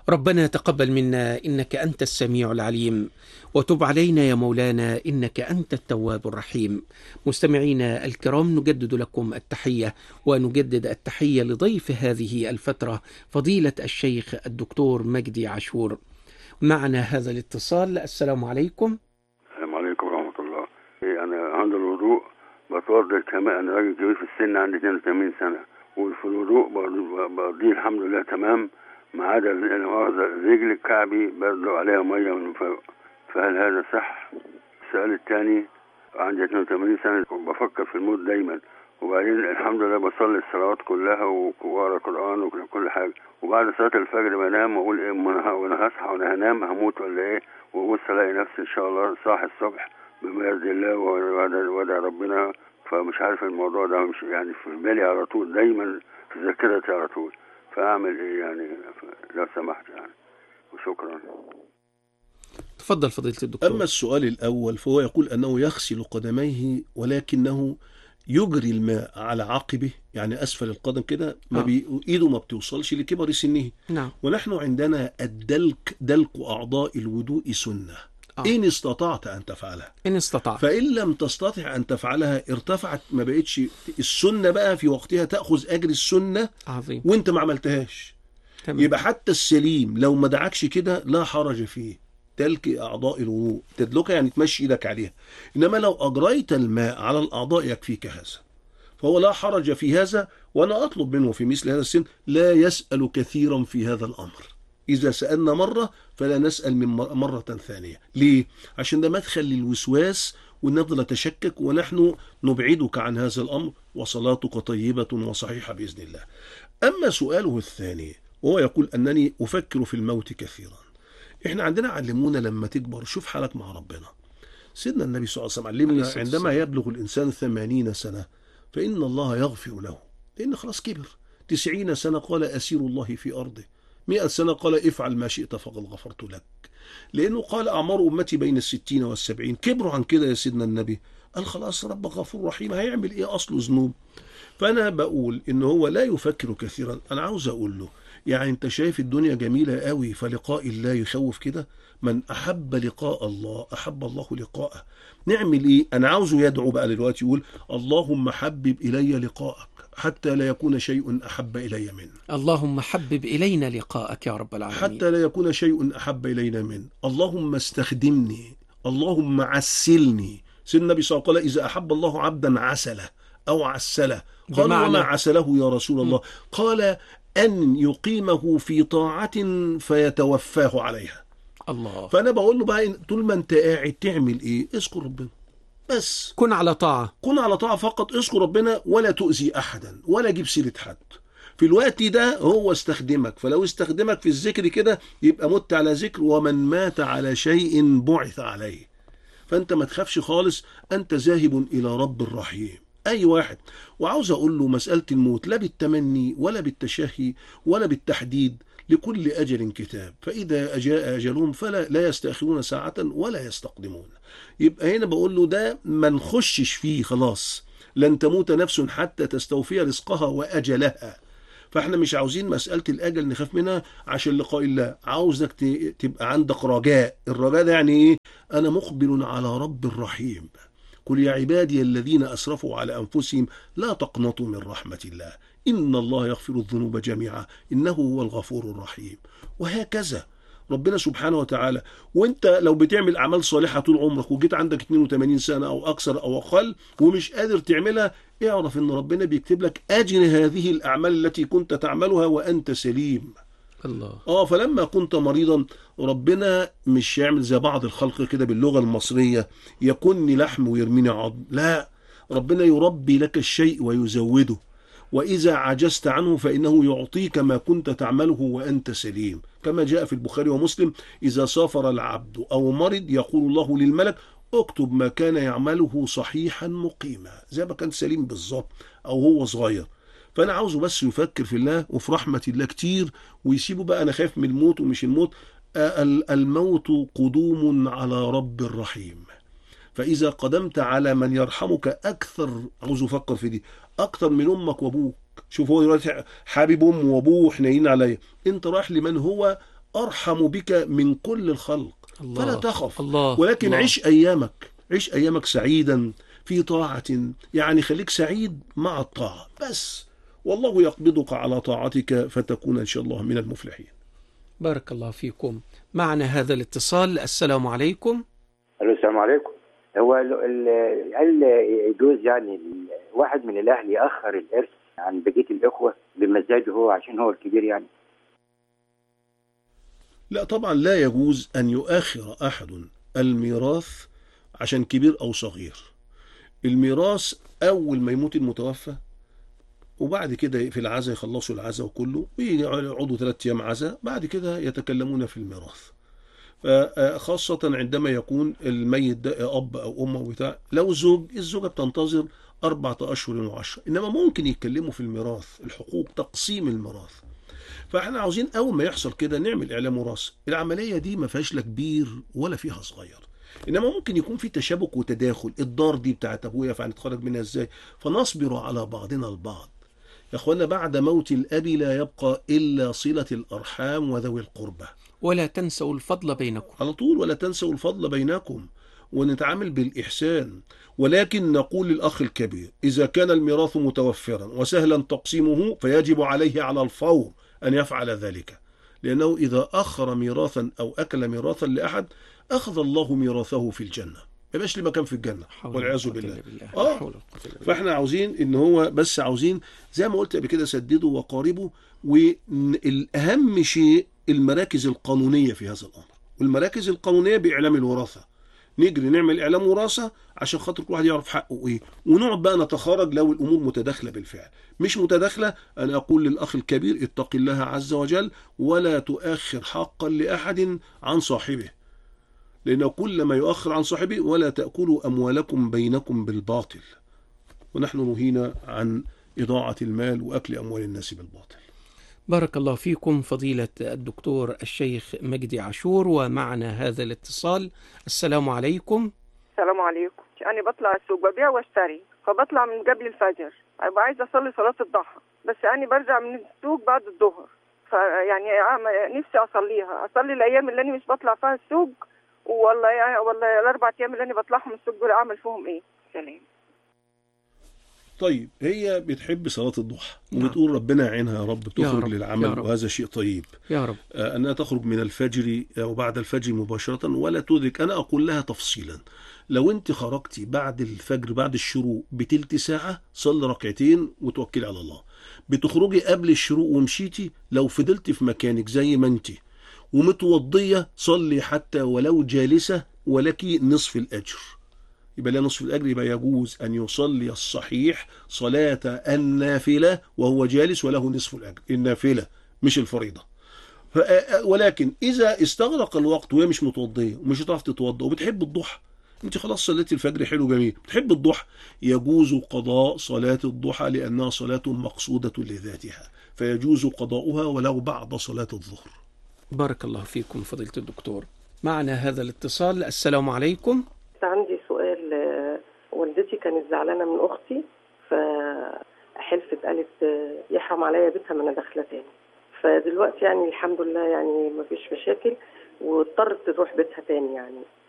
ربنا تقبل منا انك انت السميع العليم وتب علينا يا مولانا انك انت التواب الرحيم مستمعينا الكرام نجدد لكم التحيه ونجدد التحيه لضيف هذه الفتره فضيله الشيخ الدكتور مجدي عاشور معنا هذا الاتصال السلام عليكم السلام عليكم ورحمة الله إيه أنا عند الوضوء بتوضى كمان أنا راجل كبير في السن عندي 82 سنة وفي الوضوء برضه بقضيه الحمد لله تمام ما عدا ال- أنا مؤاخذة رجلي كعبي برضه عليها مية من فوق فهل هذا صح؟ السؤال الثاني عندي 82 سنة بفكر في الموت دايما وبعدين الحمد لله بصلي الصلوات كلها وأقرأ قرآن وكل حاجة وبعد صلاة الفجر بنام وأقول إيه أما أنا ه- وأنا هصحى وأنا هنام هموت ولا إيه وأبص ألاقي نفسي إن شاء الله صاحي الصبح بما يرضي الله وأدعي وأدعي ربنا فمش عارف الموضوع ده مش يعني في بالي على طول دايما في ذاكرتي على طول فأعمل إيه يعني لو سمحت يعني وشكرا تفضل فضيله الدكتور أما السؤال الأول فهو يقول أنه يغسل قدميه ولكنه يجري الماء على عقبه يعني أسفل القدم كده ما آه. بي... إيده ما بتوصلش لكبر سنه نعم ونحن عندنا الدلك دلك أعضاء الوضوء سنة آه. إن استطعت أن تفعلها ان استطعت فإن لم تستطع أن تفعلها ارتفعت ما بقتش السنة بقى في وقتها تأخذ أجر السنة عظيم وانت ما عملتهاش تمام يبقى حتى السليم لو ما دعكش كده لا حرج فيه تلك اعضاء الوضوء تدلكها يعني تمشي ايدك عليها انما لو اجريت الماء على الاعضاء يكفيك هذا فهو لا حرج في هذا وانا اطلب منه في مثل هذا السن لا يسال كثيرا في هذا الامر اذا سالنا مره فلا نسال من مر- مره ثانيه ليه عشان ده مدخل للوسواس ونفضل نتشكك ونحن نبعدك عن هذا الامر وصلاتك طيبه وصحيحه باذن الله اما سؤاله الثاني وهو يقول انني افكر في الموت كثيرا احنا عندنا علمونا لما تكبر شوف حالك مع ربنا سيدنا النبي صلى الله عليه وسلم عليه علمنا الصلاة عندما والسلام. يبلغ الانسان ثمانين سنه فان الله يغفر له لان خلاص كبر تسعين سنه قال اسير الله في ارضه مئة سنة قال افعل ما شئت فقد غفرت لك لأنه قال أعمار أمتي بين الستين والسبعين كبروا عن كده يا سيدنا النبي قال خلاص رب غفور رحيم هيعمل إيه أصله ذنوب فأنا بقول إن هو لا يفكر كثيرا أنا عاوز أقول له يعني أنت شايف الدنيا جميلة قوي فلقاء الله يخوف كده من أحب لقاء الله أحب الله لقاءه نعمل إيه أنا عاوزه يدعو بقى دلوقتي يقول اللهم حبب إلي لقاءك حتى لا يكون شيء أحب إلي منه اللهم حبب الينا لقاءك يا رب العالمين حتى لا يكون شيء أحب إلينا منه اللهم استخدمني اللهم عسلني سيدنا النبي صلى الله عليه وسلم قال إذا أحب الله عبدا عسله أو عسله قال بمعنى- وما عسله يا رسول الله قال أن يقيمه في طاعة فيتوفاه عليها الله فأنا بقول له بقى إن- طول ما أنت قاعد تعمل إيه اذكر ربنا بس كن على طاعه كن على طاعة فقط اذكر ربنا ولا تؤذي أحدا ولا جيب سيرة حد في الوقت ده هو استخدمك فلو استخدمك في الذكر كده يبقى مت على ذكر ومن مات على شيء بعث عليه فأنت ما تخافش خالص أنت ذاهب إلى رب الرحيم أي واحد وعاوز أقول له مسألة الموت لا بالتمني ولا بالتشهي ولا بالتحديد لكل أجل كتاب فإذا جاء أجلهم فلا لا يستأخرون ساعة ولا يستقدمون يبقى هنا بقول له ده ما نخشش فيه خلاص لن تموت نفس حتى تستوفي رزقها وأجلها فاحنا مش عاوزين مسألة الأجل نخاف منها عشان لقاء الله عاوزك ت- تبقى عندك رجاء الرجاء ده يعني ايه أنا مقبل على رب الرحيم قل يا عبادي الذين أسرفوا على أنفسهم لا تقنطوا من رحمة الله إن الله يغفر الذنوب جميعا إنه هو الغفور الرحيم وهكذا ربنا سبحانه وتعالى وانت لو بتعمل اعمال صالحه طول عمرك وجيت عندك 82 سنه او اكثر او اقل ومش قادر تعملها اعرف ان ربنا بيكتب لك اجر هذه الاعمال التي كنت تعملها وانت سليم الله اه فلما كنت مريضا ربنا مش يعمل زي بعض الخلق كده باللغه المصريه يكني لحم ويرميني عظم لا ربنا يربي لك الشيء ويزوده وإذا عجزت عنه فإنه يعطيك ما كنت تعمله وأنت سليم كما جاء في البخاري ومسلم إذا سافر العبد أو مرض يقول الله للملك اكتب ما كان يعمله صحيحا مقيما زي ما كان سليم بالظبط أو هو صغير فأنا عاوزه بس يفكر في الله وفي رحمة الله كتير ويسيبه بقى أنا خايف من الموت ومش الموت آه، ال- الموت قدوم على رب الرحيم فإذا قدمت على من يرحمك أكثر عاوز أفكر في دي أكثر من أمك وأبوك شوف هو دلوقتي حبيب أمه وأبوه حنين عليا أنت رايح لمن هو أرحم بك من كل الخلق الله فلا تخف الله ولكن الله. عيش أيامك عيش أيامك سعيدا في طاعة يعني خليك سعيد مع الطاعة بس والله يقبضك على طاعتك فتكون إن شاء الله من المفلحين بارك الله فيكم معنا هذا الاتصال السلام عليكم الو السلام عليكم هو ال- ال- هل يجوز يعني ال- واحد من الاهل ياخر الارث عن بقيه الاخوه بمزاجه هو عشان هو الكبير يعني لا طبعا لا يجوز أن يؤخر أحد الميراث عشان كبير أو صغير الميراث أول ما يموت المتوفى وبعد كده في العزاء يخلصوا العزاء وكله ويقعدوا ثلاثة أيام عزاء بعد كده يتكلمون في الميراث خاصة عندما يكون الميت ده أب أو أم أو بتاع لو زوج الزوجة بتنتظر أربعة أشهر وعشرة إنما ممكن يتكلموا في الميراث الحقوق تقسيم الميراث فاحنا عاوزين اول ما يحصل كده نعمل اعلام وراثه العمليه دي ما فيهاش لا كبير ولا فيها صغير انما ممكن يكون في تشابك وتداخل الدار دي بتاعت ابويا فهنتخرج منها ازاي فنصبر على بعضنا البعض يا اخوانا بعد موت الاب لا يبقى الا صله الارحام وذوي القربى ولا تنسوا الفضل بينكم على طول ولا تنسوا الفضل بينكم ونتعامل بالإحسان ولكن نقول للأخ الكبير إذا كان الميراث متوفرا وسهلا تقسيمه فيجب عليه على الفور أن يفعل ذلك لأنه إذا أخر ميراثا أو أكل ميراثا لأحد أخذ الله ميراثه في الجنة ما يبقاش ليه مكان في الجنة حول والعياذ ولا قوة بالله إلا بالله. آه. لا حول ولا قوة إلا بالله. فاحنا عاوزين ان هو بس عاوزين زي ما قلت قبل كده سددوا وقاربوا والاهم شيء المراكز القانونيه في هذا الامر والمراكز القانونيه باعلام الوراثه نجري نعمل اعلام وراثه عشان خاطر كل واحد يعرف حقه ايه ونقعد بقى نتخرج لو الامور متداخله بالفعل مش متداخله انا اقول للاخ الكبير اتق الله عز وجل ولا تؤخر حقا لاحد عن صاحبه لأنه كل ما يؤخر عن صاحبه ولا تأكلوا أموالكم بينكم بالباطل ونحن نهينا عن إضاعة المال وأكل أموال الناس بالباطل بارك الله فيكم فضيلة الدكتور الشيخ مجدي عاشور ومعنا هذا الاتصال السلام عليكم السلام عليكم أنا بطلع السوق ببيع واشتري فبطلع من قبل الفجر أبقى عايزة أصلي صلاة الضحى بس أنا برجع من السوق بعد الظهر فيعني أعمل- نفسي أصليها أصلي الأيام اللي أنا مش بطلع فيها السوق والله يعني والله الأربع أيام اللي أنا بطلعهم السوق دول أعمل فيهم إيه؟ سلام طيب هي بتحب صلاة الضحى نعم. وبتقول ربنا يعينها يا رب يا تخرج رب، يا للعمل رب. وهذا شيء طيب يا رب آه، أنها تخرج من الفجر أو بعد الفجر مباشرة ولا تدرك أنا أقول لها تفصيلا لو أنت خرجتي بعد الفجر بعد الشروق بتلت ساعة صلي ركعتين وتوكلي على الله بتخرجي قبل الشروق ومشيتي لو فضلت في مكانك زي ما أنت ومتوضية صلي حتى ولو جالسة ولك نصف الأجر يبقى لا نصف الأجر يبقى يجوز أن يصلي الصحيح صلاة النافلة وهو جالس وله نصف الأجر النافلة مش الفريضة ف- ولكن إذا استغرق الوقت وهي مش متوضية ومش هتعرف تتوضى وبتحب الضحى انت خلاص صليتي الفجر حلو جميل بتحب الضحى يجوز قضاء صلاة الضحى لأنها صلاة مقصودة لذاتها فيجوز قضاؤها ولو بعد صلاة الظهر بارك الله فيكم فضيلة الدكتور معنا هذا الاتصال السلام عليكم عندي سؤال آه، والدتي كانت زعلانة من أختي فحلفت قالت آه، يحرم عليا بيتها ما أنا داخلة تاني فدلوقتي يعني الحمد لله يعني ما فيش مشاكل واضطرت تروح بيتها تاني يعني